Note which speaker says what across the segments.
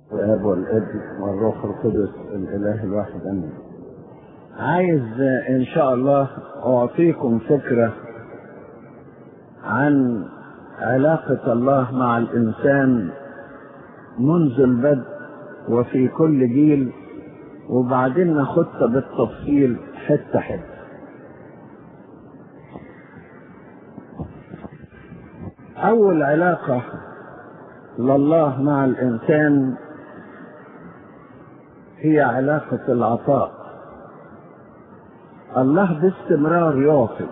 Speaker 1: الاب والابن والروح القدس الاله الواحد امين عايز ان شاء الله اعطيكم فكره عن علاقه الله مع الانسان منذ البدء وفي كل جيل وبعدين ناخدها بالتفصيل حته حته اول علاقه لله مع الانسان هي علاقه العطاء الله باستمرار يعطي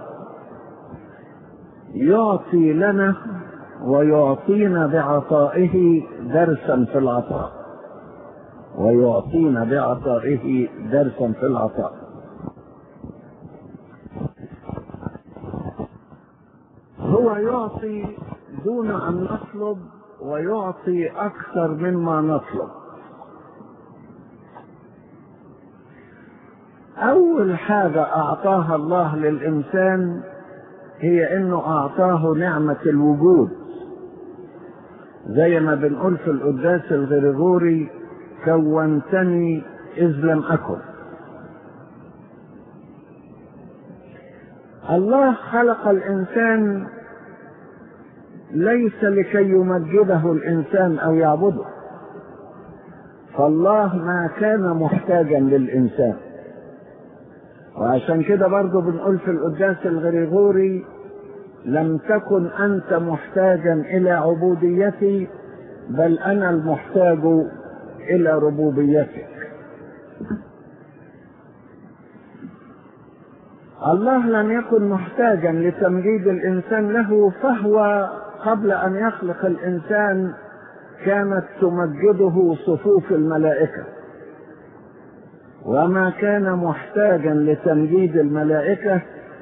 Speaker 1: يعطي لنا ويعطينا بعطائه درسا في العطاء ويعطينا بعطائه درسا في العطاء هو يعطي دون ان نطلب ويعطي اكثر مما نطلب اول حاجه اعطاها الله للانسان هي انه اعطاه نعمه الوجود زي ما بنقول في القداس الغريغوري كونتني اذ لم اكن الله خلق الانسان ليس لكي يمجده الانسان او يعبده فالله ما كان محتاجا للانسان وعشان كده برضه بنقول في القداس الغريغوري لم تكن انت محتاجا الى عبوديتي بل انا المحتاج الى ربوبيتك الله لم يكن محتاجا لتمجيد الانسان له فهو قبل ان يخلق الانسان كانت تمجده صفوف الملائكه وما كان محتاجا لتمجيد الملائكه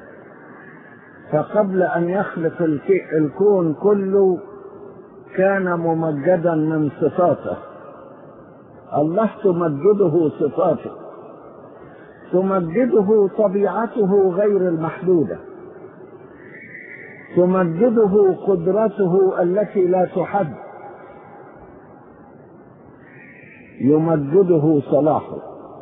Speaker 1: فقبل ان يخلق الكون كله كان ممجدا من صفاته الله تمجده صفاته تمجده طبيعته غير المحدوده تمجده قدرته التي لا تحد يمجده صلاحه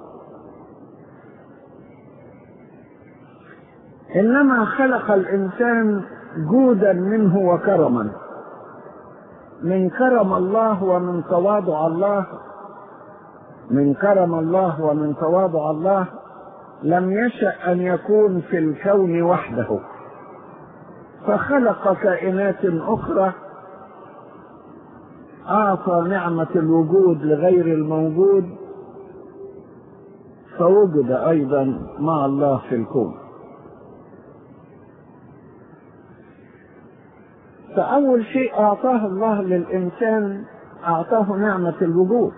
Speaker 1: انما خلق الانسان جودا منه وكرما من كرم الله ومن تواضع الله من كرم الله ومن تواضع الله لم يشا ان يكون في الكون وحده فخلق كائنات اخرى اعطى نعمه الوجود لغير الموجود فوجد ايضا مع الله في الكون فاول شيء اعطاه الله للانسان اعطاه نعمه الوجود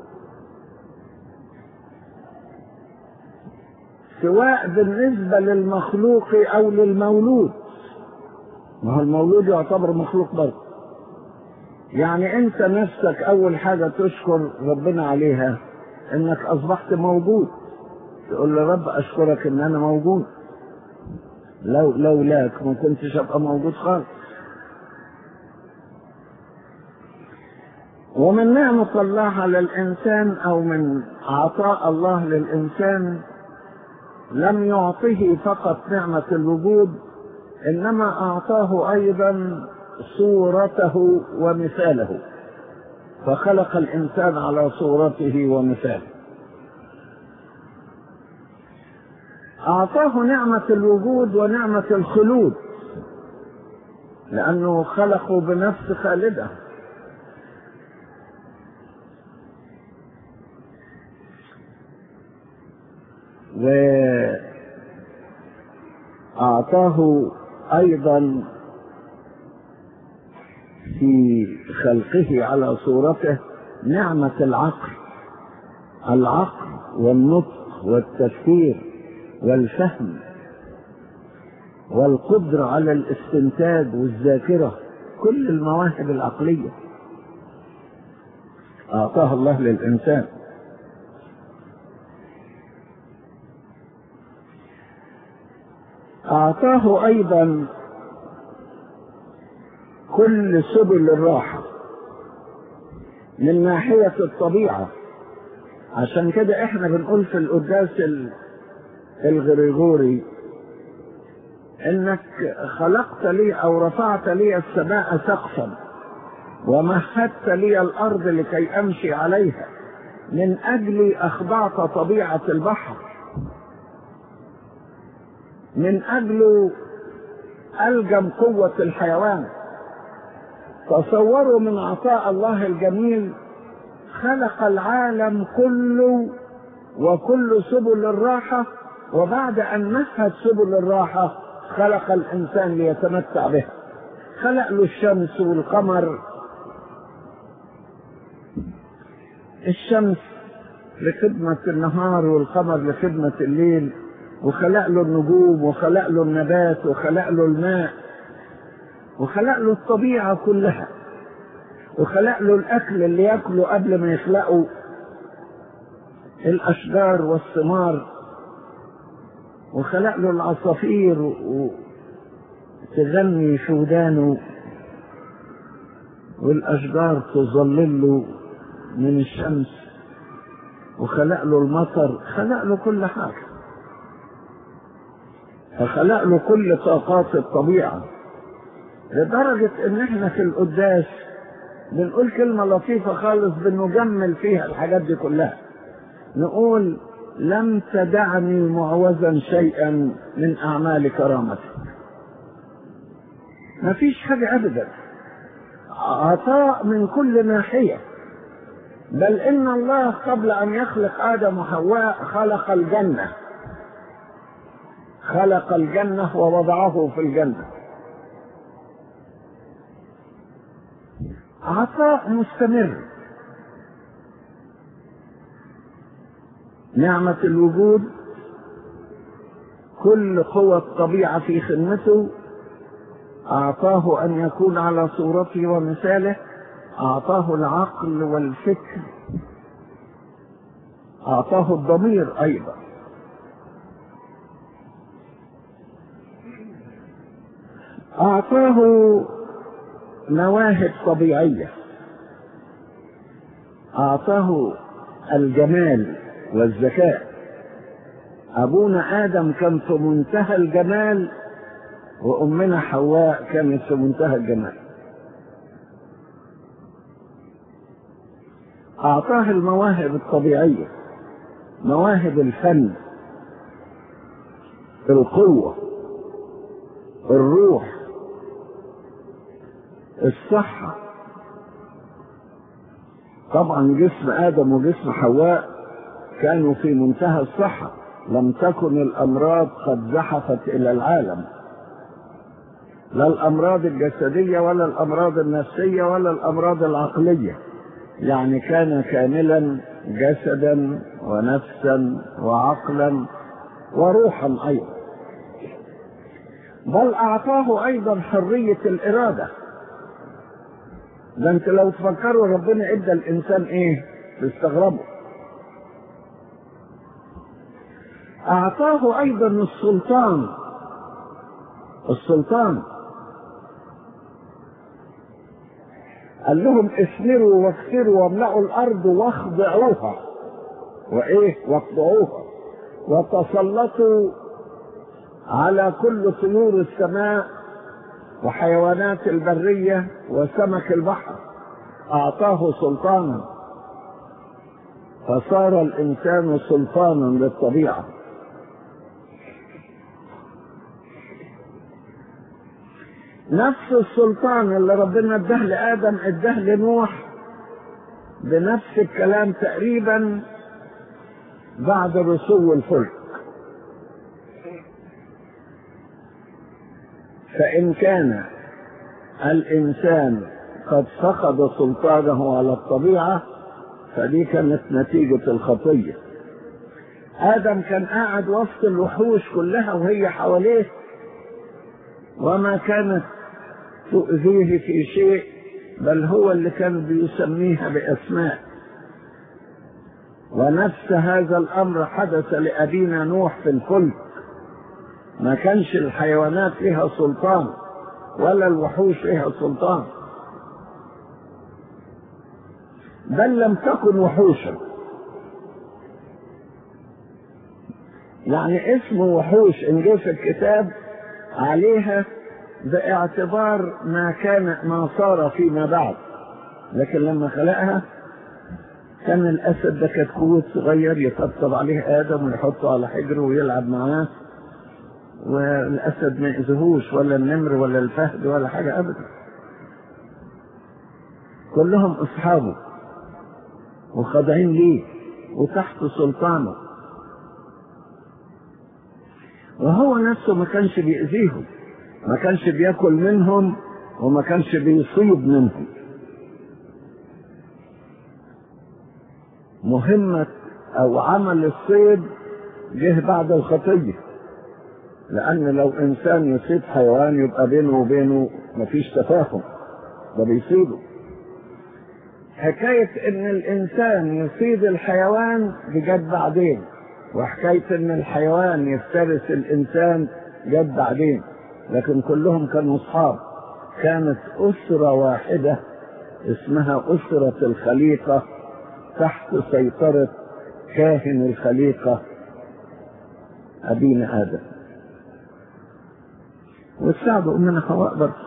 Speaker 1: سواء بالنسبه للمخلوق او للمولود ما هو المولود يعتبر مخلوق برضه يعني انت نفسك اول حاجة تشكر ربنا عليها انك اصبحت موجود تقول له رب اشكرك ان انا موجود لو لولاك ما كنتش ابقى موجود خالص ومن نعمة الله على الإنسان أو من عطاء الله للإنسان لم يعطه فقط نعمة الوجود انما اعطاه ايضا صورته ومثاله فخلق الانسان على صورته ومثاله اعطاه نعمه الوجود ونعمه الخلود لانه خلقه بنفس خالده واعطاه ايضا في خلقه على صورته نعمة العقل العقل والنطق والتفكير والفهم والقدرة على الاستنتاج والذاكرة كل المواهب العقلية أعطاها الله للإنسان أعطاه أيضا كل سبل الراحة من ناحية الطبيعة عشان كده احنا بنقول في القداس الغريغوري انك خلقت لي او رفعت لي السماء سقفا ومهدت لي الارض لكي امشي عليها من اجلي اخضعت طبيعه البحر من اجله الجم قوه الحيوان تصوروا من عطاء الله الجميل خلق العالم كله وكل سبل الراحه وبعد ان مهد سبل الراحه خلق الانسان ليتمتع بها خلق له الشمس والقمر الشمس لخدمة النهار والقمر لخدمة الليل وخلق له النجوم وخلق له النبات وخلق له الماء وخلق له الطبيعة كلها وخلق له الأكل اللي ياكله قبل ما يخلقه الأشجار والثمار وخلق له العصافير وتغني في ودانه والأشجار تظلله من الشمس وخلق له المطر خلق له كل حاجة فخلق له كل طاقات الطبيعة لدرجة ان احنا في القداس بنقول كلمة لطيفة خالص بنجمل فيها الحاجات دي كلها نقول لم تدعني معوزا شيئا من اعمال كرامتك ما فيش حاجة ابدا عطاء من كل ناحية بل ان الله قبل ان يخلق ادم وحواء خلق الجنة خلق الجنة ووضعه في الجنة عطاء مستمر نعمة الوجود كل قوى الطبيعة في خدمته أعطاه أن يكون على صورته ومثاله أعطاه العقل والفكر أعطاه الضمير أيضا أعطاه مواهب طبيعية أعطاه الجمال والذكاء أبونا آدم كان في منتهى الجمال وأمنا حواء كانت في منتهى الجمال أعطاه المواهب الطبيعية مواهب الفن القوة الروح الصحة طبعا جسم آدم وجسم حواء كانوا في منتهى الصحة لم تكن الأمراض قد زحفت إلى العالم لا الأمراض الجسدية ولا الأمراض النفسية ولا الأمراض العقلية يعني كان كاملا جسدا ونفسا وعقلا وروحا أيضا بل أعطاه أيضا حرية الإرادة ده انت لو تفكروا ربنا ادى الانسان ايه تستغربوا اعطاه ايضا السلطان السلطان قال لهم اثمروا واكثروا واملأوا الارض واخضعوها وايه واخضعوها وتسلطوا على كل طيور السماء وحيوانات البرية وسمك البحر أعطاه سلطانا فصار الإنسان سلطانا للطبيعة نفس السلطان اللي ربنا اداه لآدم اداه لنوح بنفس الكلام تقريبا بعد رسو الفلك فإن كان الإنسان قد فقد سلطانه على الطبيعة فدي كانت نتيجة الخطية آدم كان قاعد وسط الوحوش كلها وهي حواليه وما كانت تؤذيه في شيء بل هو اللي كان بيسميها بأسماء ونفس هذا الأمر حدث لأبينا نوح في الفلك ما كانش الحيوانات لها سلطان ولا الوحوش لها سلطان بل لم تكن وحوشا يعني اسم وحوش ان جه في الكتاب عليها باعتبار ما كان ما صار فيما بعد لكن لما خلقها كان الاسد ده كتكوت صغير يطبطب عليه ادم ويحطه على حجره ويلعب معاه والاسد ما يأذيهوش ولا النمر ولا الفهد ولا حاجه ابدا كلهم اصحابه وخاضعين ليه وتحت سلطانه وهو نفسه ما كانش بيأذيهم ما كانش بياكل منهم وما كانش بيصيب منهم مهمة أو عمل الصيد جه بعد الخطية لأن لو إنسان يصيد حيوان يبقى بينه وبينه مفيش تفاهم ده بيصيده حكاية إن الإنسان يصيد الحيوان دي جت بعدين وحكاية إن الحيوان يفترس الإنسان جت بعدين لكن كلهم كانوا أصحاب كانت أسرة واحدة اسمها أسرة الخليقة تحت سيطرة كاهن الخليقة أبينا آدم والسعد أمنا حواء برضه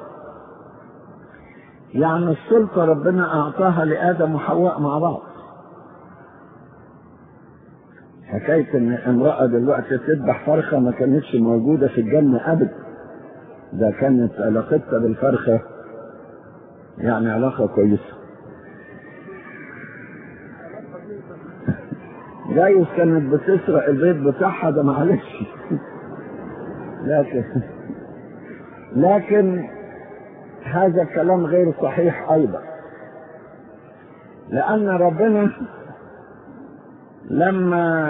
Speaker 1: يعني السلطة ربنا أعطاها لآدم وحواء مع بعض حكاية إن امرأة دلوقتي تذبح فرخة ما كانتش موجودة في الجنة أبدا ده كانت علاقتها بالفرخة يعني علاقة كويسة جايز كانت بتسرق البيت بتاعها ده معلش لكن لكن هذا الكلام غير صحيح ايضا لان ربنا لما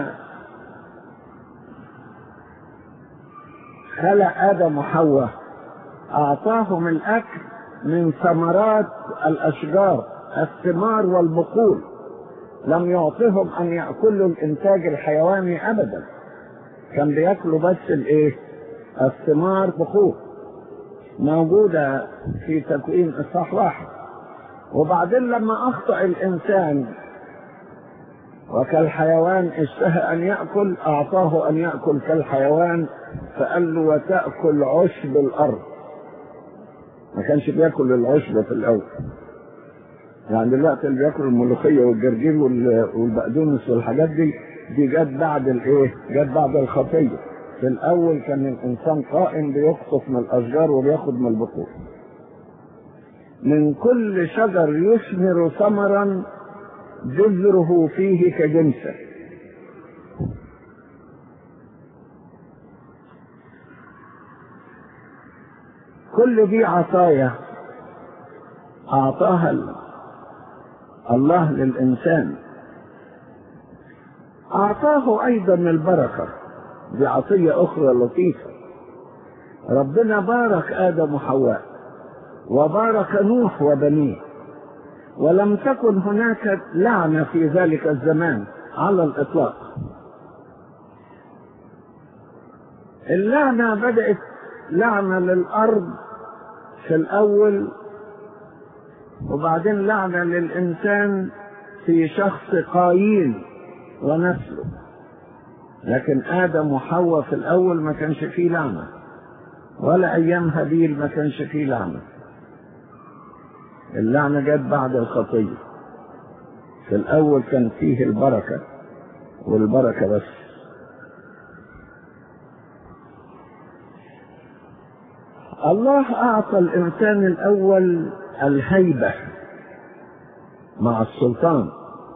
Speaker 1: خلق ادم وحواء اعطاهم الاكل من ثمرات الاشجار الثمار والبقول لم يعطهم ان ياكلوا الانتاج الحيواني ابدا كان بياكلوا بس الايه الثمار بقول موجودة في تكوين إصحاح واحد وبعدين لما أخطأ الإنسان وكالحيوان اشتهى أن يأكل أعطاه أن يأكل كالحيوان فقال له وتأكل عشب الأرض ما كانش بياكل العشب في الأول يعني دلوقتي اللي بياكل الملوخية والجرجير والبقدونس والحاجات دي دي جت بعد الايه؟ جت بعد الخطيه في الأول كان الإنسان قائم بيقطف من الأشجار وبياخد من البقول من كل شجر يثمر ثمرا جذره فيه كجنسه كل دي عطايا أعطاها الله للإنسان أعطاه أيضا البركة دي عطية أخرى لطيفة ربنا بارك آدم وحواء وبارك نوح وبنيه ولم تكن هناك لعنة في ذلك الزمان على الإطلاق اللعنة بدأت لعنة للأرض في الأول وبعدين لعنة للإنسان في شخص قايين ونسله لكن آدم وحواء في الأول ما كانش فيه لعنة ولا أيام هابيل ما كانش فيه لعنة اللعنة جت بعد الخطية في الأول كان فيه البركة والبركة بس الله أعطى الإنسان الأول الهيبة مع السلطان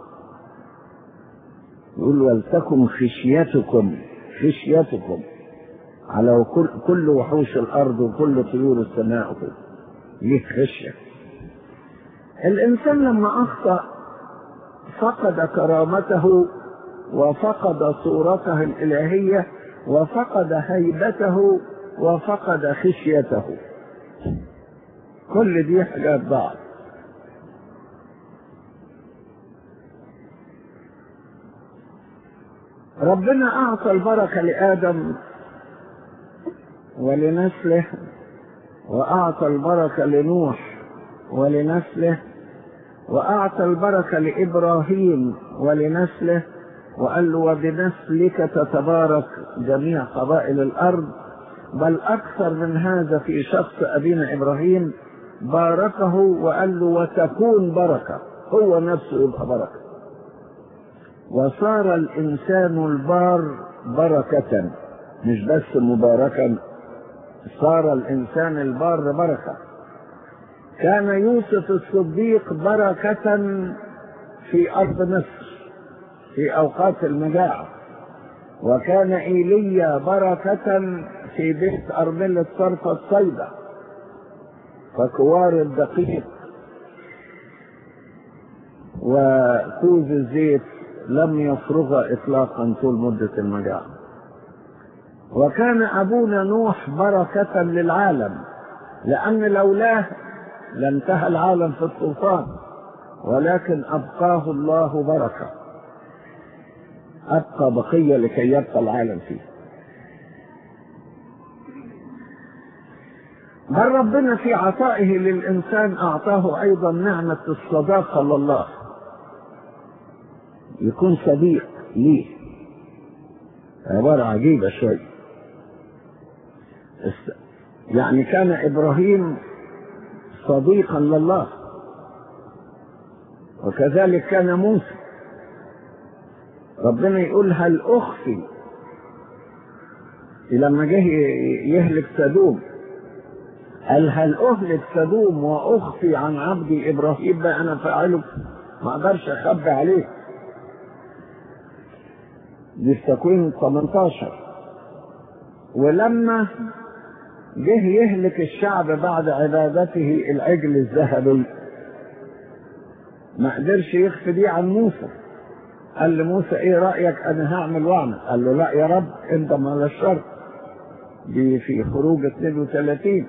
Speaker 1: يقول ولتكن خشيتكم خشيتكم على كل, كل وحوش الارض وكل طيور السماء ليه خشيه الانسان لما اخطا فقد كرامته وفقد صورته الالهيه وفقد هيبته وفقد خشيته كل دي حاجات ضاعت ربنا أعطى البركة لآدم ولنسله وأعطى البركة لنوح ولنسله وأعطى البركة لإبراهيم ولنسله وقال له وبنسلك تتبارك جميع قبائل الأرض بل أكثر من هذا في شخص أبينا إبراهيم باركه وقال له وتكون بركة هو نفسه يبقى بركة وصار الإنسان البار بركة مش بس مباركا صار الإنسان البار بركة كان يوسف الصديق بركة في أرض مصر في أوقات المجاعة وكان إيليا بركة في بيت أرملة صرف الصيدة فكوار الدقيق وكوز الزيت لم يفرغ إطلاقا طول مدة المجاعة وكان أبونا نوح بركة للعالم لأن لولاه لانتهى العالم في الطوفان ولكن أبقاه الله بركة أبقى بقية لكي يبقى العالم فيه بل ربنا في عطائه للإنسان أعطاه أيضا نعمة الصداقة لله يكون صديق ليه عبارة عجيبة شوي يعني كان إبراهيم صديقا لله وكذلك كان موسى ربنا يقول هل أخفي لما جه يهلك سدوم قال هل أهلك سدوم وأخفي عن عبدي إبراهيم بقى أنا فاعله ما أقدرش أخبي عليه دي في تكوين 18 ولما جه يهلك الشعب بعد عبادته العجل الذهبي ما قدرش يخفي دي عن موسى قال لموسى ايه رايك انا هعمل واعمل قال له لا يا رب انت ما الشر دي في خروج 32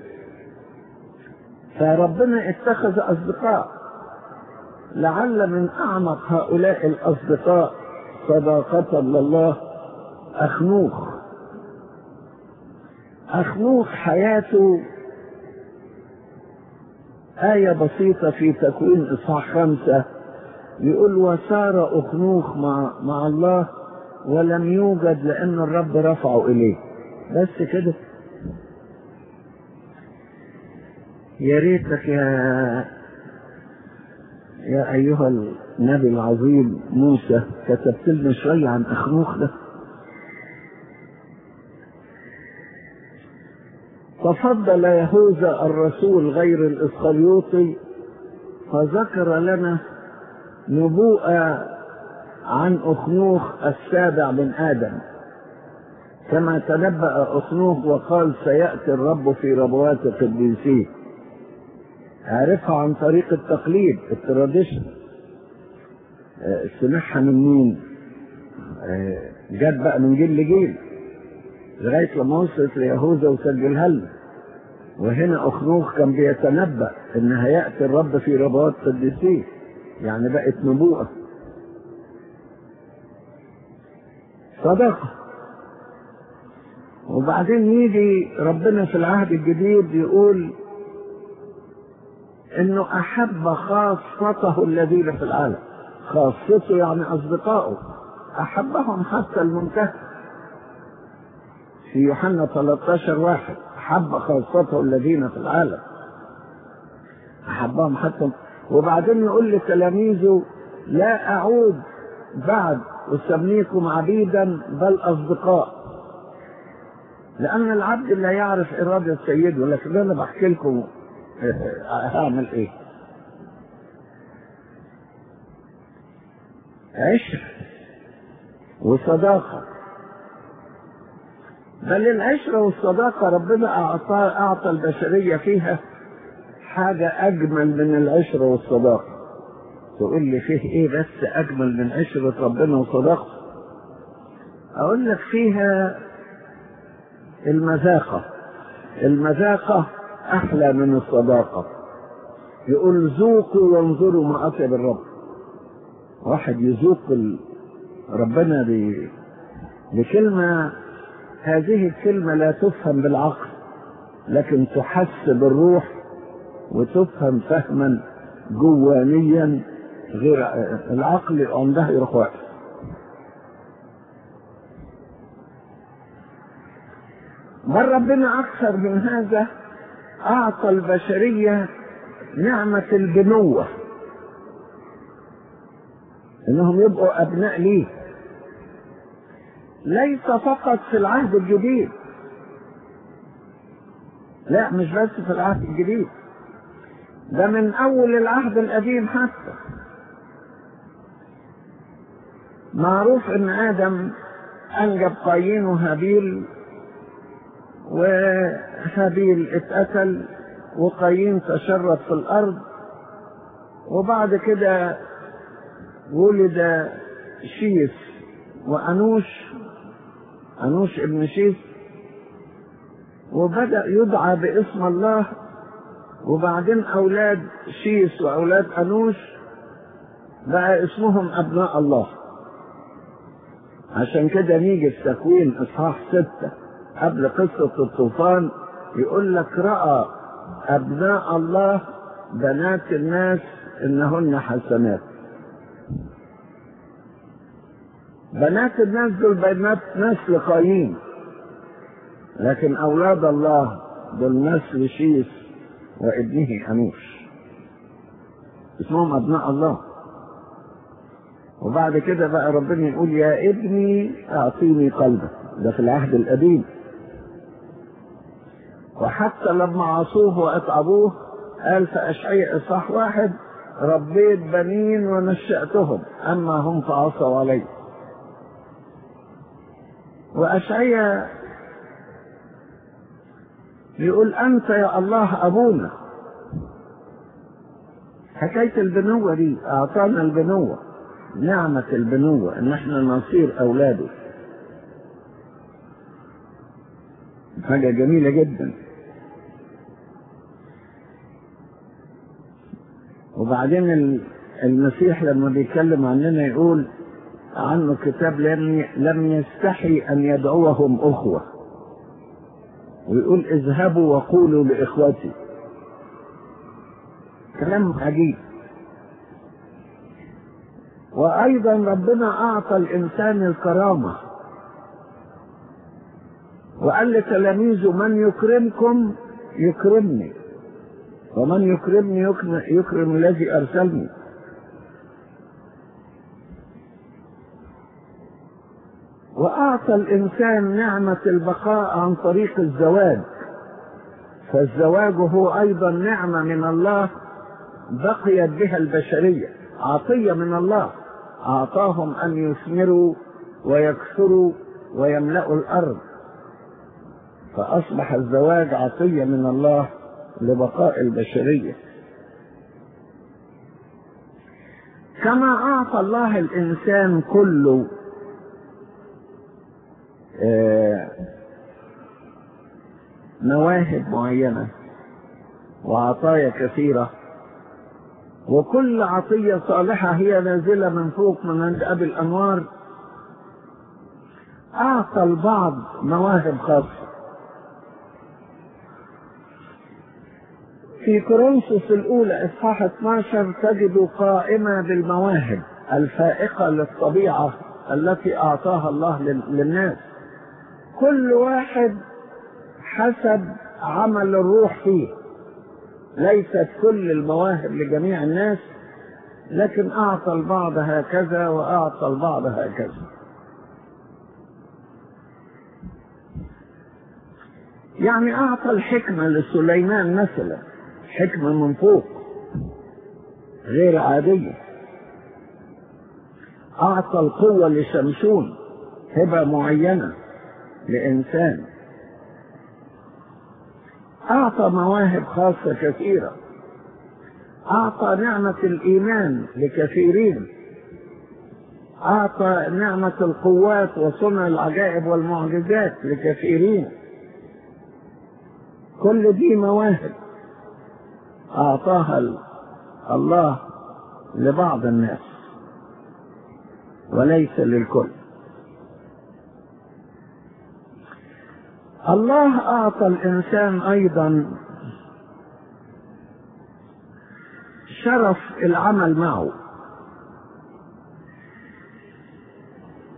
Speaker 1: فربنا اتخذ اصدقاء لعل من اعمق هؤلاء الاصدقاء صداقة لله اخنوخ اخنوخ حياته آية بسيطة في تكوين إصحاح خمسة يقول وسار أخنوخ مع, مع الله ولم يوجد لأن الرب رفعه إليه بس كده يا ريتك يا يا أيها النبي العظيم موسى كتبت لنا شوية عن أخنوخ ده تفضل يهوذا الرسول غير الإسخريوطي فذكر لنا نبوءة عن أخنوخ السابع من آدم كما تنبأ أخنوخ وقال سيأتي الرب في ربوات قديسيه عرفها عن طريق التقليد التراديشن سمعها من مين جت بقى من جيل لجيل لغاية لما وصلت ليهوذا وسجلها لنا وهنا أخنوخ كان بيتنبأ إن هيأتي الرب في ربوات قديسيه يعني بقت نبوءة صدقة وبعدين يجي ربنا في العهد الجديد يقول انه احب خاصته الذين في العالم خاصته يعني اصدقائه احبهم حتى المنتهى في يوحنا 13 واحد احب خاصته الذين في العالم احبهم حتى وبعدين يقول لتلاميذه لا اعود بعد اسميكم عبيدا بل اصدقاء لان العبد لا يعرف اراده سيده لكن انا بحكي لكم هعمل ايه عشر وصداقة بل العشرة والصداقة ربنا أعطى, أعطى البشرية فيها حاجة أجمل من العشرة والصداقة تقول لي فيه إيه بس أجمل من عشرة ربنا وصداقته أقول لك فيها المذاقة المذاقة أحلى من الصداقة يقول ذوقوا وانظروا ما أطيب الرب واحد يذوق ربنا بكلمة هذه الكلمة لا تفهم بالعقل لكن تحس بالروح وتفهم فهما جوانيا غير العقل عندها يروح واقف بل ربنا أكثر من هذا أعطى البشرية نعمة البنوة إنهم يبقوا أبناء ليه ليس فقط في العهد الجديد لا مش بس في العهد الجديد ده من أول العهد القديم حتى معروف إن آدم أنجب قايين وهابيل وهابيل اتقتل وقايين تشرد في الأرض وبعد كده ولد شيس وأنوش أنوش ابن شيس وبدأ يدعى باسم الله وبعدين أولاد شيس وأولاد أنوش بقى اسمهم أبناء الله عشان كده نيجي في تكوين إصحاح ستة قبل قصة الطوفان يقول لك رأى أبناء الله بنات الناس إنهن حسنات بنات الناس دول بنات نسل قايين لكن أولاد الله دول نسل شيس وابنه أنوش اسمهم أبناء الله وبعد كده بقى ربنا يقول يا ابني أعطيني قلبك ده في العهد القديم وحتى لما عصوه وأتعبوه قال في أشعياء إصحاح واحد ربيت بنين ونشأتهم أما هم فعصوا علي وأشعياء يقول أنت يا الله أبونا حكاية البنوة دي أعطانا البنوة نعمة البنوة إن احنا نصير أولاده حاجة جميلة جدا وبعدين المسيح لما بيتكلم عننا يقول عنه كتاب لم لم يستحي ان يدعوهم اخوه ويقول اذهبوا وقولوا لاخوتي كلام عجيب وايضا ربنا اعطى الانسان الكرامه وقال لتلاميذه من يكرمكم يكرمني ومن يكرمني يكرم, يكرم الذي ارسلني واعطى الانسان نعمه البقاء عن طريق الزواج فالزواج هو ايضا نعمه من الله بقيت بها البشريه عطيه من الله اعطاهم ان يثمروا ويكثروا ويملأوا الارض فاصبح الزواج عطيه من الله لبقاء البشريه كما اعطى الله الانسان كله مواهب معينة وعطايا كثيرة وكل عطية صالحة هي نازلة من فوق من عند أبي الأنوار أعطى البعض مواهب خاصة في كورنثوس الأولى إصحاح 12 تجد قائمة بالمواهب الفائقة للطبيعة التي أعطاها الله للناس كل واحد حسب عمل الروح فيه ليست كل المواهب لجميع الناس لكن أعطى البعض هكذا وأعطى البعض هكذا يعني أعطى الحكمة لسليمان مثلا حكمة من فوق غير عادية أعطى القوة لشمشون هبة معينة لإنسان أعطى مواهب خاصة كثيرة أعطى نعمة الإيمان لكثيرين أعطى نعمة القوات وصنع العجائب والمعجزات لكثيرين كل دي مواهب أعطاها الله لبعض الناس وليس للكل الله أعطى الإنسان أيضا شرف العمل معه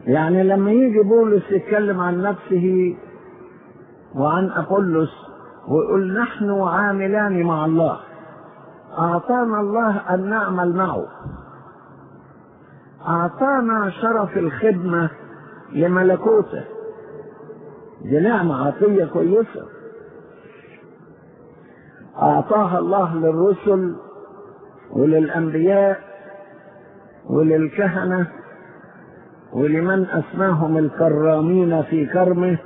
Speaker 1: يعني لما يجي بولس يتكلم عن نفسه وعن أبولس ويقول نحن عاملان مع الله أعطانا الله أن نعمل معه أعطانا شرف الخدمة لملكوته دي نعمة عطية كويسة أعطاها الله للرسل وللأنبياء وللكهنة ولمن أسماهم الكرامين في كرمه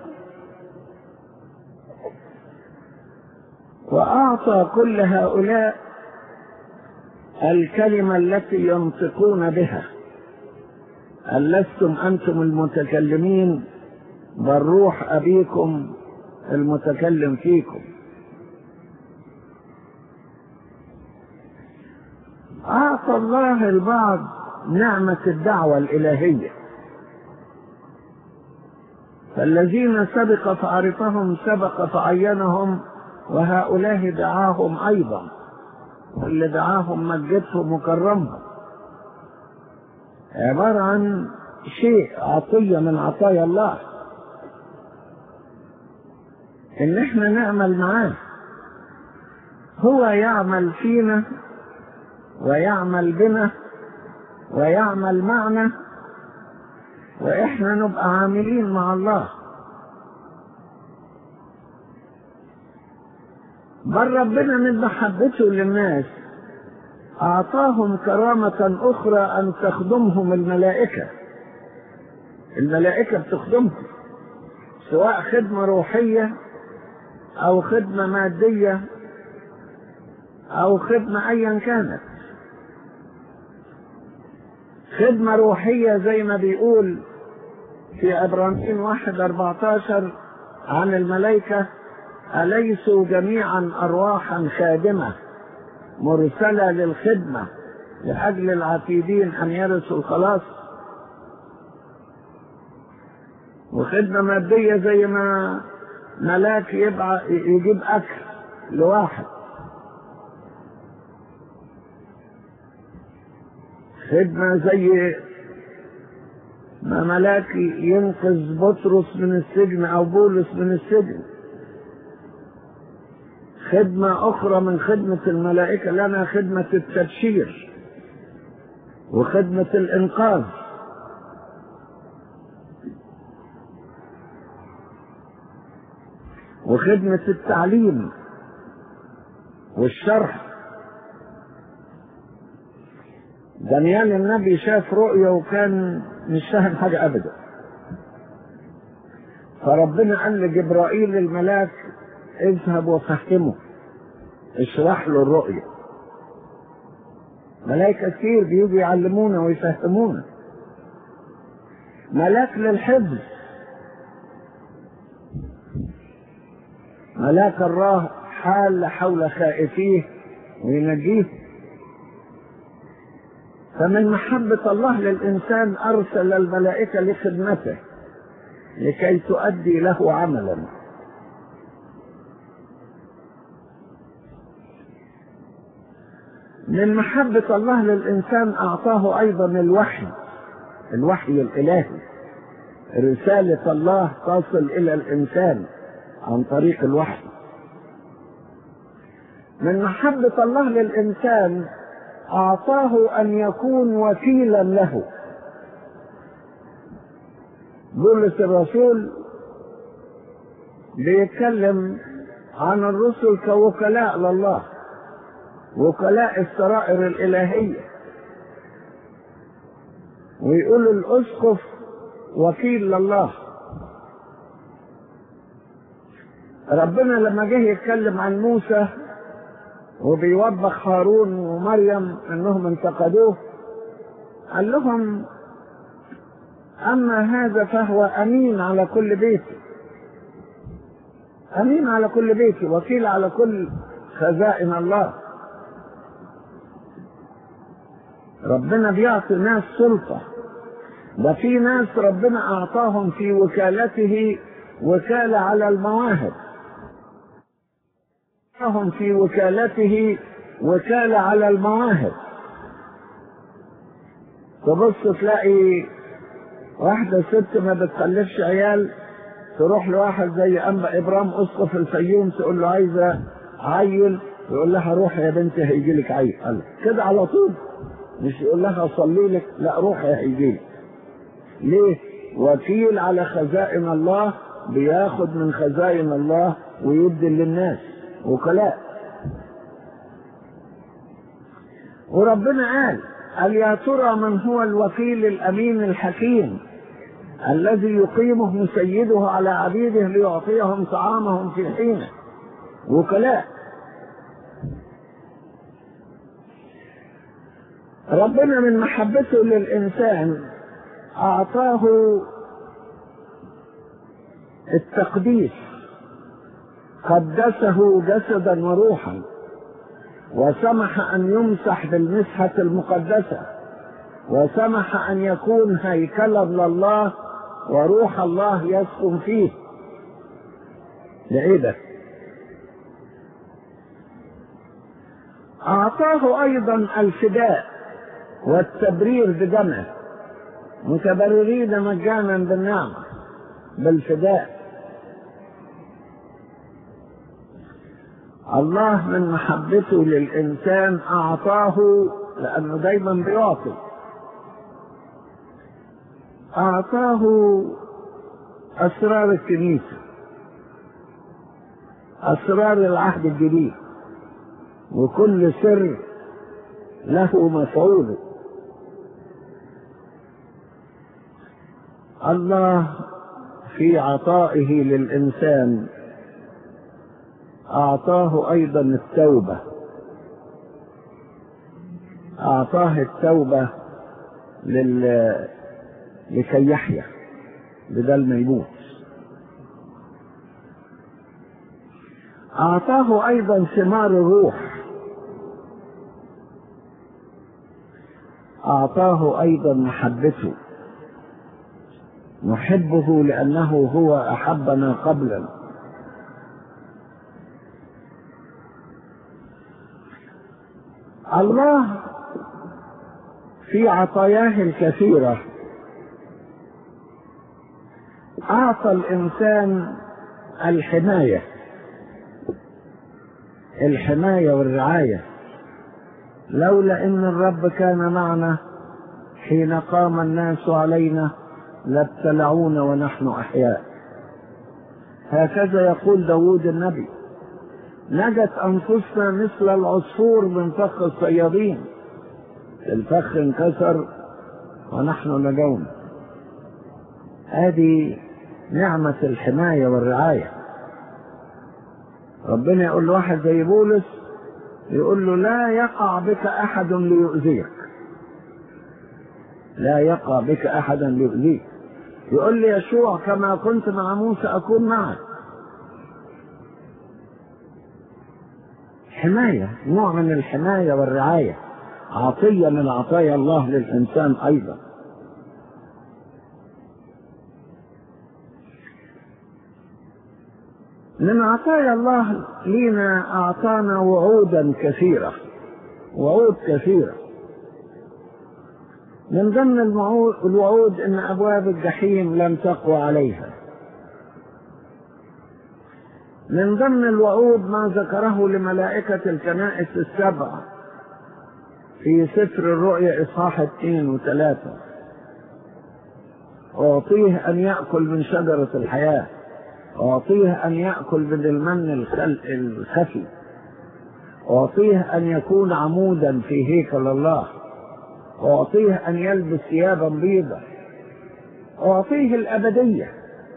Speaker 1: وأعطى كل هؤلاء الكلمة التي ينطقون بها أن لستم أنتم المتكلمين بل روح أبيكم المتكلم فيكم أعطى الله البعض نعمة الدعوة الإلهية فالذين سبق فعرفهم سبق فعينهم وهؤلاء دعاهم أيضا واللي دعاهم مجدهم وكرمهم عبارة عن شيء عطية من عطايا الله إن إحنا نعمل معاه هو يعمل فينا ويعمل بنا ويعمل معنا وإحنا نبقى عاملين مع الله بل ربنا من محبته للناس أعطاهم كرامة أخرى أن تخدمهم الملائكة الملائكة بتخدمهم سواء خدمة روحية أو خدمة مادية أو خدمة أيا كانت خدمة روحية زي ما بيقول في عبرانيين واحد أربعتاشر عن الملائكة أليسوا جميعا أرواحا خادمة مرسلة للخدمة لأجل العتيدين أن يرثوا الخلاص وخدمة مادية زي ما ملاك يبع يجيب أكل لواحد خدمة زي ما ملاك ينقذ بطرس من السجن أو بولس من السجن خدمة أخرى من خدمة الملائكة لنا خدمة التبشير وخدمة الإنقاذ وخدمة التعليم والشرح دانيال النبي شاف رؤية وكان مش فاهم حاجة أبدا فربنا قال لجبرائيل الملاك اذهب وفهمه اشرح له الرؤية ملائكة كتير بيجوا يعلمونا ويفهمونا ملاك للحفظ ملاك الله حال حول خائفيه وينجيه فمن محبة الله للإنسان أرسل الملائكة لخدمته لكي تؤدي له عملا من محبة الله للإنسان أعطاه أيضا الوحي الوحي الإلهي رسالة الله تصل إلى الإنسان عن طريق الوحي من محبة الله للإنسان أعطاه أن يكون وكيلا له بولس الرسول بيتكلم عن الرسل كوكلاء لله وكلاء السرائر الإلهية ويقول الأسقف وكيل لله ربنا لما جه يتكلم عن موسى وبيوبخ هارون ومريم انهم انتقدوه قال لهم اما هذا فهو امين على كل بيتي امين على كل بيتي وكيل على كل خزائن الله ربنا بيعطي ناس سلطه ده في ناس ربنا اعطاهم في وكالته وكاله على المواهب هم في وكالته وكالة على المواهب تبص تلاقي واحدة ست ما بتخلفش عيال تروح لواحد زي أنبا إبرام أسقف الفيوم تقول له عايزة عيل يقول لها روح يا بنتي هيجي لك عيل قال كده على طول مش يقول لها أصلي لك لا روحي هيجي لك ليه؟ وكيل على خزائن الله بياخد من خزائن الله ويدي للناس وكلاء وربنا قال قال يا ترى من هو الوكيل الامين الحكيم الذي يقيمه سيده على عبيده ليعطيهم طعامهم في حينه وكلاء ربنا من محبته للانسان اعطاه التقديس قدسه جسدا وروحا وسمح ان يمسح بالمسحه المقدسه وسمح ان يكون هيكلا لله وروح الله يسكن فيه ده ايه ده اعطاه ايضا الفداء والتبرير بدمه متبررين مجانا بالنعمه بالفداء الله من محبته للإنسان أعطاه لأنه دايما بيعطي أعطاه أسرار الكنيسة أسرار العهد الجديد وكل سر له مفعوله الله في عطائه للإنسان أعطاه أيضا التوبة أعطاه التوبة لل... لكي يحيا بدل ما يموت أعطاه أيضا ثمار الروح أعطاه أيضا محبته نحبه لأنه هو أحبنا قبلا الله في عطاياه الكثيرة أعطى الإنسان الحماية الحماية والرعاية لولا إن الرب كان معنا حين قام الناس علينا لابتلعونا ونحن أحياء هكذا يقول داود النبي نجت أنفسنا مثل العصفور من فخ الصيادين الفخ انكسر ونحن نجونا هذه نعمة الحماية والرعاية ربنا يقول لواحد زي بولس يقول له لا يقع بك أحد ليؤذيك لا يقع بك أحدا ليؤذيك يقول لي يشوع كما كنت مع موسى أكون معك حماية نوع من الحماية والرعاية عطية من عطايا الله للإنسان أيضا من عطايا الله لينا أعطانا وعودا كثيرة وعود كثيرة من ضمن الوعود أن أبواب الجحيم لم تقوى عليها من ضمن الوعود ما ذكره لملائكة الكنائس السبع في سفر الرؤيا إصحاح اثنين وثلاثة أعطيه أن يأكل من شجرة الحياة أعطيه أن يأكل من المن الخفي أعطيه أن يكون عمودا في هيكل الله أعطيه أن يلبس ثيابا بيضا أعطيه الأبدية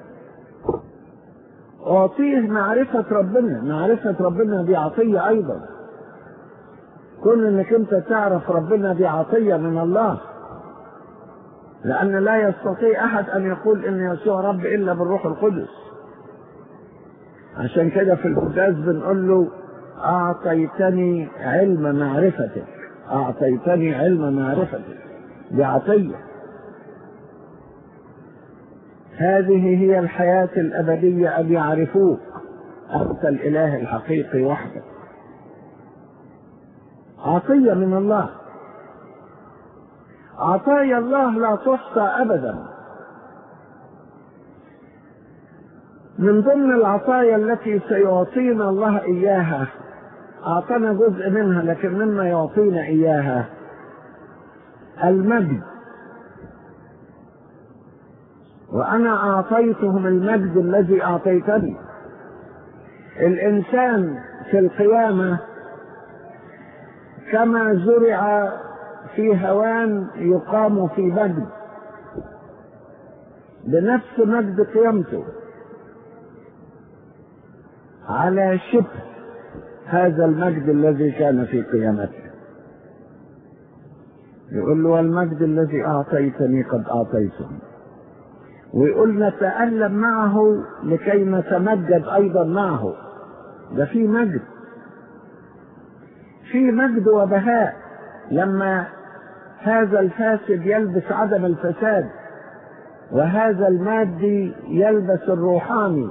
Speaker 1: أعطيه معرفة ربنا معرفة ربنا دي عطية أيضا كون انك انت تعرف ربنا دي عطية من الله لأن لا يستطيع أحد أن يقول إن يسوع رب إلا بالروح القدس عشان كده في القداس بنقول له أعطيتني علم معرفتك أعطيتني علم معرفتك دي عطية هذه هي الحياة الأبدية أن يعرفوك أنت الإله الحقيقي وحدك عطية من الله عطايا الله لا تحصى أبدا من ضمن العطايا التي سيعطينا الله إياها أعطانا جزء منها لكن مما يعطينا إياها المجد وأنا أعطيتهم المجد الذي أعطيتني الإنسان في القيامة كما زرع في هوان يقام في مجد بنفس مجد قيامته على شبه هذا المجد الذي كان في قيامته يقول له والمجد الذي أعطيتني قد أعطيته ويقول نتألم معه لكي نتمجد أيضا معه ده في مجد في مجد وبهاء لما هذا الفاسد يلبس عدم الفساد وهذا المادي يلبس الروحاني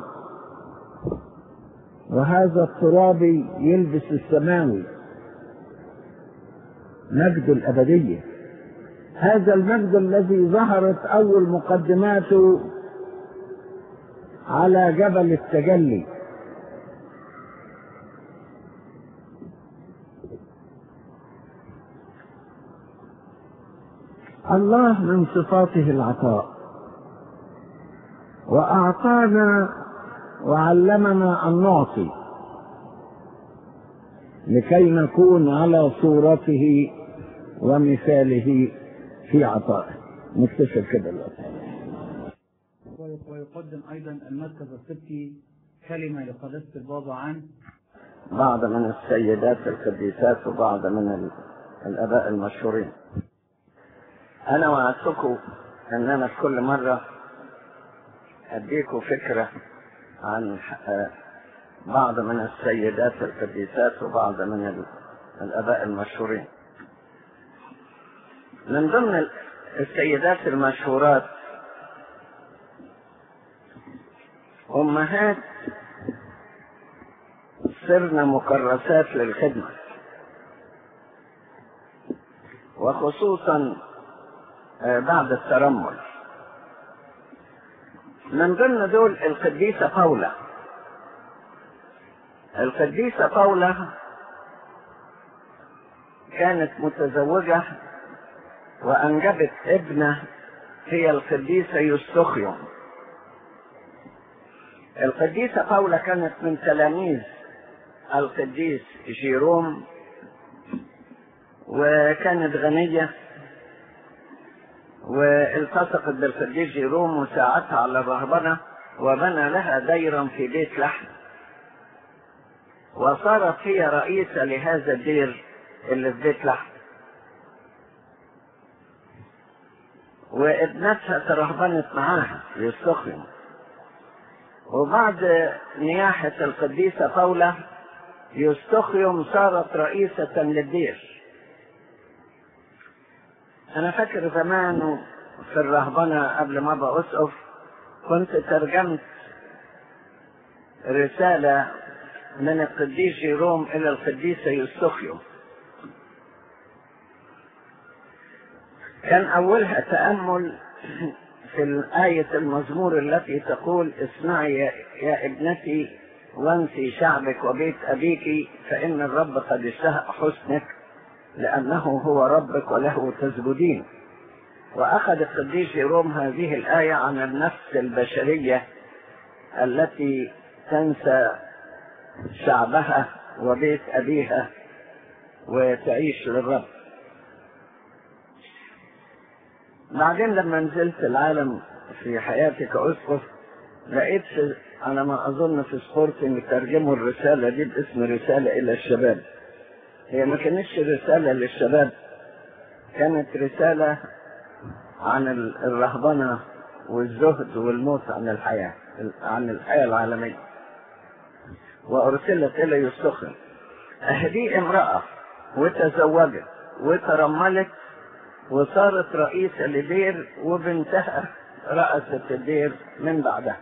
Speaker 1: وهذا الترابي يلبس السماوي مجد الأبدية هذا المجد الذي ظهرت أول مقدماته على جبل التجلي الله من صفاته العطاء وأعطانا وعلمنا أن نعطي لكي نكون على صورته ومثاله في عطائه نكتشف كده دلوقتي
Speaker 2: ويقدم أيضا المركز السبتي كلمة لقداسة البابا عن
Speaker 1: بعض من السيدات القديسات وبعض من ال- الآباء المشهورين أنا وعدتكم أن أنا في كل مرة أديكم فكرة عن آه، بعض من السيدات القديسات وبعض من ال- الآباء المشهورين من ضمن ال- السيدات المشهورات أمهات صرنا مكرسات للخدمة وخصوصا آه، بعد الترمل من ضمن دول القديسة باولا القديسة باولا كانت متزوجة وأنجبت ابنة هي القديسة يوستخيوم القديسة باولا كانت من تلاميذ القديس جيروم وكانت غنية والتصقت بالقديس جيروم وساعدها على الرهبنة وبنى لها ديرا في بيت لحم وصارت هي رئيسة لهذا الدير اللي في بيت لحم وابنتها ترهبنت معاها يستخدم وبعد نياحة القديسة باولا يستخيم صارت رئيسة للدير أنا فاكر زمان في الرهبنة قبل ما أبقى أسقف كنت ترجمت رسالة من القديس جيروم إلى القديسة يستخيم كان أولها تأمل في آية المزمور التي تقول اسمعي يا, يا ابنتي وانسي شعبك وبيت أبيك فإن الرب قد اشتهى حسنك لأنه هو ربك وله تسجدين وأخذ القديس جيروم هذه الآية عن النفس البشرية التي تنسى شعبها وبيت أبيها وتعيش للرب بعدين لما نزلت العالم في حياتي كأسقف لقيت في على ما أظن في سبورتنج ترجموا الرسالة دي باسم رسالة إلى الشباب هي ما كانتش رسالة للشباب كانت رسالة عن ال- الرهبنة والزهد والموت عن الحياة عن الحياة العالمية وأرسلت إلى يستخدم أهدي امرأة وتزوجت وترملت وصارت رئيسة لدير وبنتها رأست الدير من بعدها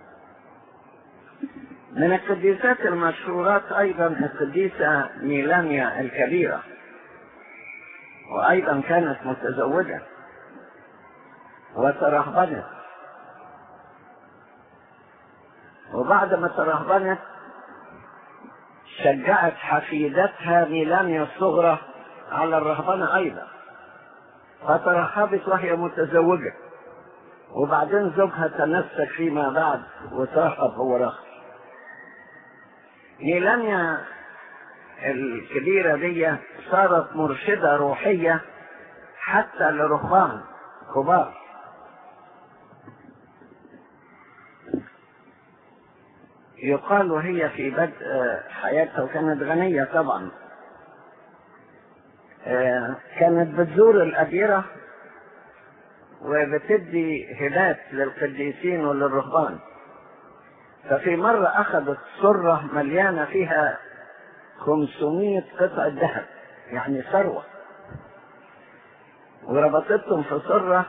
Speaker 1: من القديسات المشهورات أيضا القديسة ميلانيا الكبيرة وأيضا كانت متزوجة وترهبنت وبعد ما ترهبنت شجعت حفيدتها ميلانيا الصغرى على الرهبنة أيضا فترهبت وهي متزوجة وبعدين زوجها تنسك فيما بعد وترهب هو رهب ميلانيا الكبيرة دي صارت مرشدة روحية حتى لرهبان كبار يقال وهي في بدء حياتها وكانت غنية طبعا كانت بتزور الأديرة وبتدي هبات للقديسين وللرهبان ففي مرة أخذت سرة مليانة فيها 500 قطعة ذهب يعني ثروة وربطتهم في سرة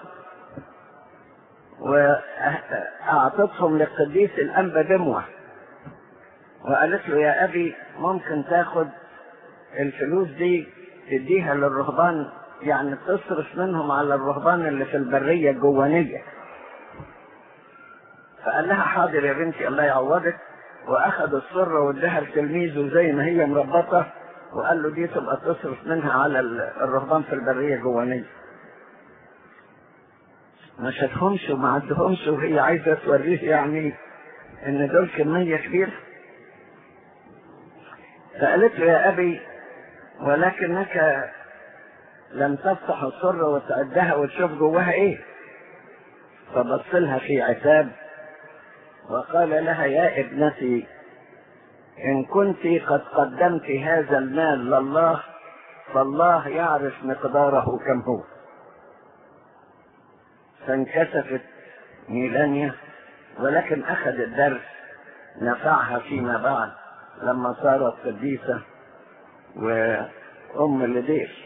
Speaker 1: وأعطتهم للقديس الأنبا دموة وقالت له يا أبي ممكن تاخد الفلوس دي تديها للرهبان يعني تصرف منهم على الرهبان اللي في البرية الجوانية فقال لها حاضر يا بنتي الله يعوضك واخذ السرة واداها لتلميذه زي ما هي مربطة وقال له دي تبقى تصرف منها على الرهبان في البرية الجوانية ما شافهمش وما عدهمش وهي عايزة توريه يعني ان دول كمية كبيرة فقالت له يا ابي ولكنك لم تفتح السرة وتعدها وتشوف جواها ايه فبص لها في عتاب وقال لها يا ابنتي ان كنت قد قدمت هذا المال لله فالله يعرف مقداره كم هو فانكسفت ميلانيا ولكن اخذ الدرس نفعها فيما بعد لما صارت قديسة وام لدير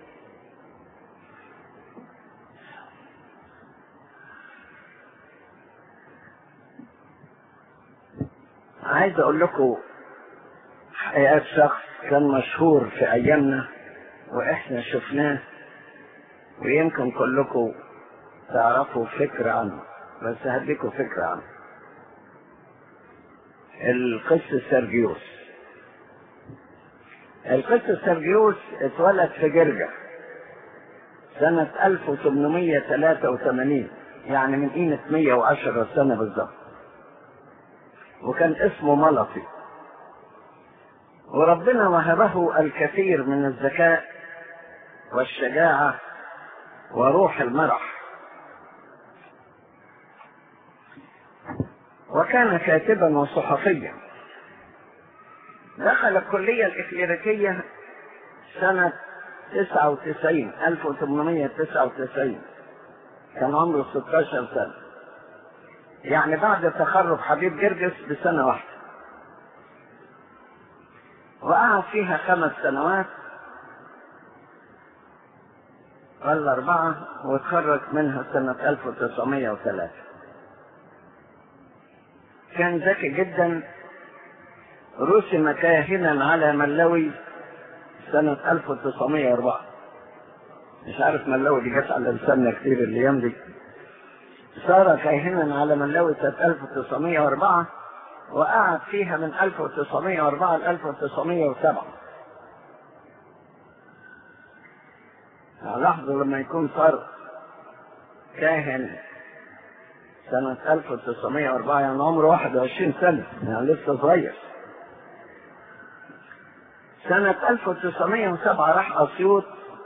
Speaker 1: عايز اقول لكم حياة شخص كان مشهور في ايامنا واحنا شفناه ويمكن كلكم تعرفوا فكرة عنه بس هديكم فكرة عنه القس سرجيوس القس سرجيوس اتولد في جرجة سنة 1883 يعني من قيمة 110 سنة بالظبط وكان اسمه ملطي وربنا وهبه الكثير من الذكاء والشجاعة وروح المرح وكان كاتبا وصحفيا دخل الكلية الإكليريكية سنة 99 1899 كان عمره 16 سنة يعني بعد تخرج حبيب جرجس بسنة واحدة وقعد فيها خمس سنوات ولا أربعة وتخرج منها سنة 1903 كان ذكي جدا رسم كاهنا على ملوي سنة 1904 مش عارف ملوي دي جت على لساننا كتير الأيام دي صار كاهنا على ملوي سنة 1904 وقعد فيها من 1904 ل 1907 لاحظوا لما يكون صار كاهن سنة 1904 يعني عمره 21 سنة يعني لسه صغير سنة 1907 راح أسيوط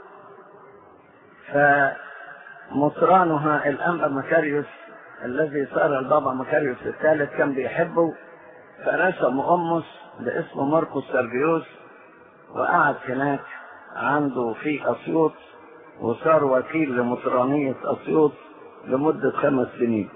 Speaker 1: فمطرانها الأنبا مكاريوس الذي صار البابا مكاريوس الثالث كان بيحبه فرسم أمس باسم ماركوس سربيوس وقعد هناك عنده في أسيوط وصار وكيل لمطرانية أسيوط لمدة خمس سنين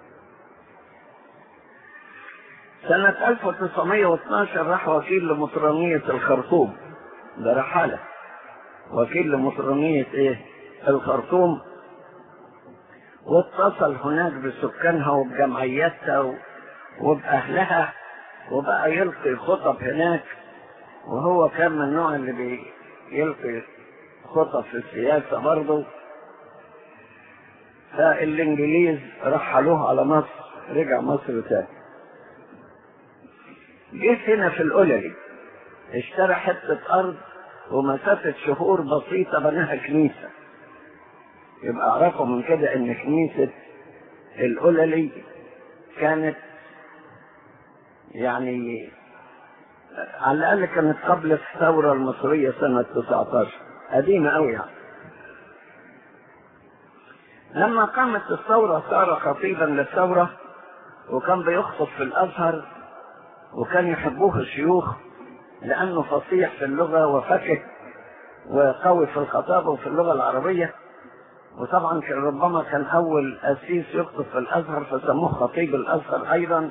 Speaker 1: سنة 1912 راح وكيل لمطرانية الخرطوم ده رحالة وكيل لمطرانية ايه الخرطوم واتصل هناك بسكانها وبجمعياتها وبأهلها وبقى يلقي خطب هناك وهو كان من النوع اللي بيلقي خطب في السياسة برضه فالإنجليز رحلوه على مصر رجع مصر تاني جه هنا في القللي اشترى حتة أرض ومسافة شهور بسيطة بناها كنيسة يبقى اعرفوا من كده ان كنيسة القللي كانت يعني على الأقل كانت قبل الثورة المصرية سنة 19 قديمة أوي يعني لما قامت الثورة صار خطيبا للثورة وكان بيخطب في الأزهر وكان يحبوه الشيوخ لأنه فصيح في اللغة وفكه وقوي في الخطابة وفي اللغة العربية وطبعا كان ربما كان أول أسيس يخطب في الأزهر فسموه خطيب الأزهر أيضا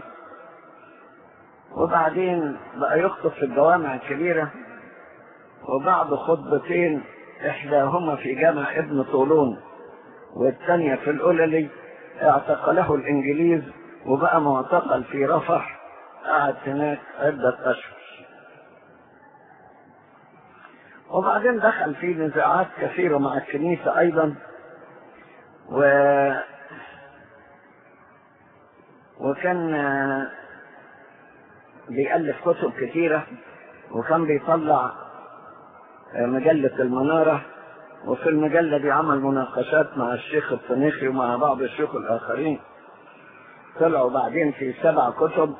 Speaker 1: وبعدين بقى يخطب في الجوامع الكبيرة وبعد خطبتين إحداهما في جامع ابن طولون والثانية في القللي اعتقله الإنجليز وبقى معتقل في رفح قعد هناك عدة أشهر وبعدين دخل في نزاعات كثيرة مع الكنيسة أيضا و وكان بيألف كتب كثيرة وكان بيطلع مجلة المنارة وفي المجلة دي عمل مناقشات مع الشيخ الطنيخي ومع بعض الشيوخ الآخرين طلعوا بعدين في سبع كتب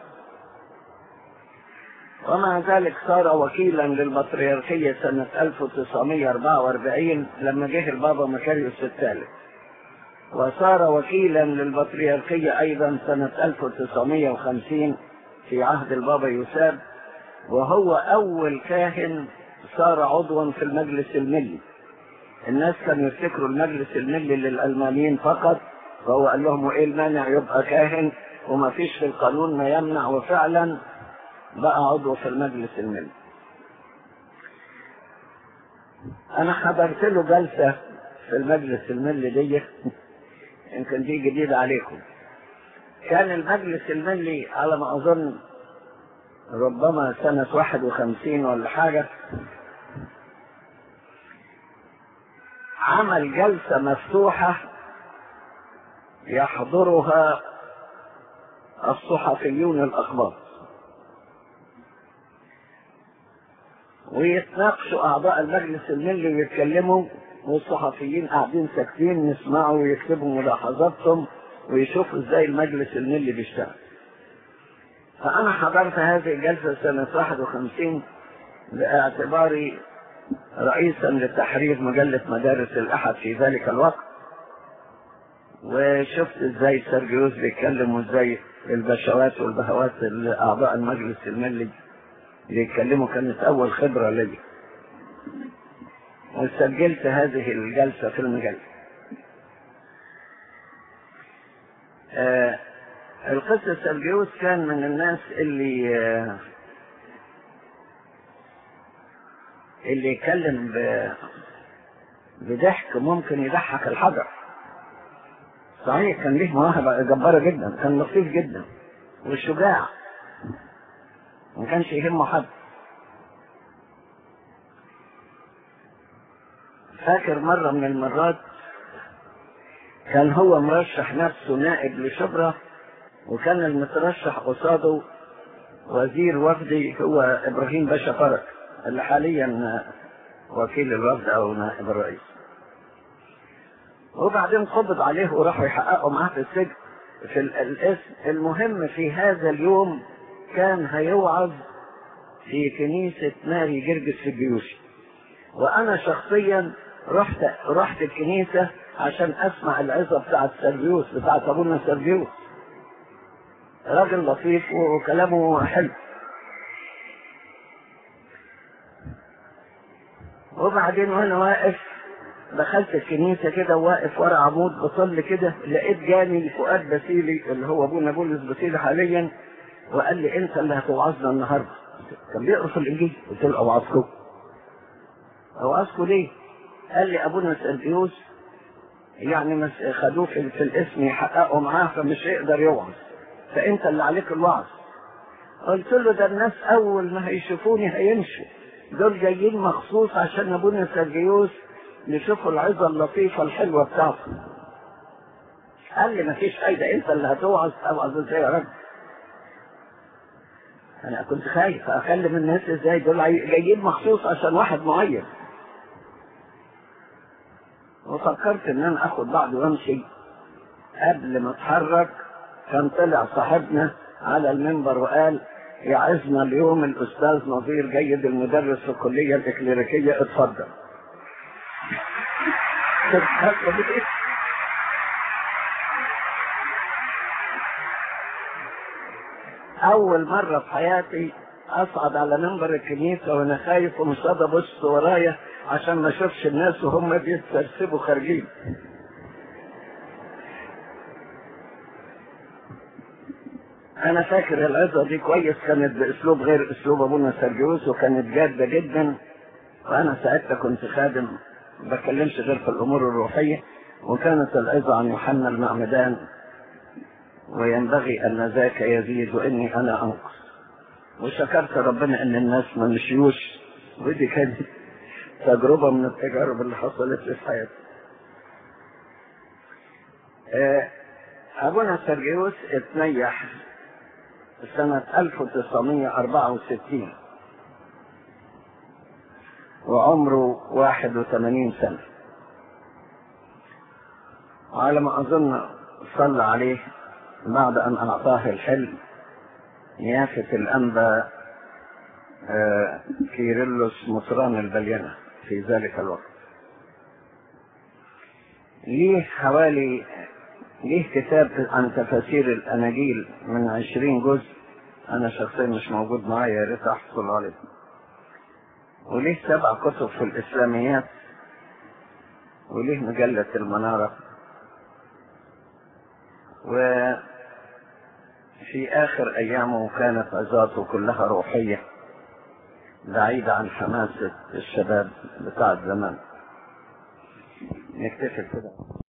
Speaker 1: ومع ذلك صار وكيلا للبطريركية سنة 1944 لما جه البابا مكاريوس الثالث وصار وكيلا للبطريركية أيضا سنة 1950 في عهد البابا يوساب وهو أول كاهن صار عضوا في المجلس الملي الناس كانوا يفتكروا المجلس الملي للألمانيين فقط فهو قال لهم وإيه المانع يبقى كاهن وما فيش في القانون ما يمنع وفعلا بقى عضو في المجلس الملي أنا حضرت له جلسة في المجلس الملي دي يمكن دي جديدة عليكم كان المجلس الملي على ما أظن ربما سنة واحد وخمسين ولا حاجة عمل جلسة مفتوحة يحضرها الصحفيون الأخبار ويتناقشوا أعضاء المجلس الملي ويتكلموا والصحفيين قاعدين ساكتين يسمعوا ويكتبوا ملاحظاتهم ويشوفوا ازاي المجلس الملي بيشتغل فأنا حضرت هذه الجلسة سنة 51 باعتباري رئيسا لتحرير مجلة مدارس الأحد في ذلك الوقت وشفت ازاي سيرجيوس بيتكلم وازاي البشوات والبهوات أعضاء المجلس الملي بيتكلموا كانت أول خبرة لي وسجلت هذه الجلسة في المجلة آه القصة سيرجيوس كان من الناس اللي آه اللي يتكلم ب... بضحك ممكن يضحك الحجر صحيح كان ليه مواهب جبارة جدا كان لطيف جدا وشجاع ما كانش يهمه حد فاكر مرة من المرات كان هو مرشح نفسه نائب لشبرا وكان المترشح قصاده وزير وفدي هو ابراهيم باشا فرج اللي حاليا وكيل الوفد او نائب الرئيس وبعدين قبض عليه وراحوا يحققوا معاه في السجن في الاسم المهم في هذا اليوم كان هيوعظ في كنيسة ماري جرجس في الجيوشي وانا شخصيا رحت رحت الكنيسة عشان اسمع العظة بتاعت سيرفيوس بتاعت ابونا سيرفيوس راجل لطيف وكلامه حلو وبعدين وانا واقف دخلت الكنيسة كده واقف ورا عمود بصلي كده لقيت جاني فؤاد بسيلي اللي هو ابونا بولس بسيلي حاليا وقال لي انت اللي هتوعظنا النهارده كان بيقرا في الانجيل قلت له اوعظكم اوعظكم ليه؟ قال لي ابونا سيرفيوس يعني مس خدوه في, في الاسم يحققوا معاه فمش هيقدر يوعظ فانت اللي عليك الوعظ قلت له ده الناس اول ما هيشوفوني هيمشوا دول جايين مخصوص عشان ابونا سيرجيوس يشوفوا العظه اللطيفه الحلوه بتاعته قال لي مفيش فايده انت اللي هتوعظ اوعظ ازاي يا راجل انا كنت خايف اكلم الناس ازاي دول جايين مخصوص عشان واحد معين وفكرت ان انا اخد بعض وامشي قبل ما اتحرك كان طلع صاحبنا على المنبر وقال يعزنا اليوم الاستاذ نظير جيد المدرس في الكليه الاكليريكيه اتفضل اول مره في حياتي اصعد على منبر الكنيسه وانا خايف ومش قادر ابص ورايا عشان ما اشوفش الناس وهم بيتسرسبوا خارجين انا فاكر العظه دي كويس كانت باسلوب غير اسلوب ابونا سرجيوس وكانت جاده جدا وانا ساعتها كنت خادم ما بتكلمش غير في الامور الروحيه وكانت العظه عن يوحنا المعمدان وينبغي ان ذاك يزيد واني انا انقص وشكرت ربنا ان الناس ما مشيوش ودي كانت تجربه من التجارب اللي حصلت لي في حياتي ابونا سرجيوس اتنيح سنة 1964 وعمره 81 سنة وعلى ما أظن صلى عليه بعد أن أعطاه الحلم نيافة الأنبا كيرلس مطران البلينة في ذلك الوقت ليه حوالي ليه كتاب عن تفاسير الأناجيل من عشرين جزء أنا شخصيا مش موجود معايا يا ريت أحصل عليه وليه سبع كتب في الإسلاميات وليه مجلة المنارة وفي آخر أيامه كانت عظاته كلها روحية بعيدة عن حماسة الشباب بتاع زمان نكتفي كده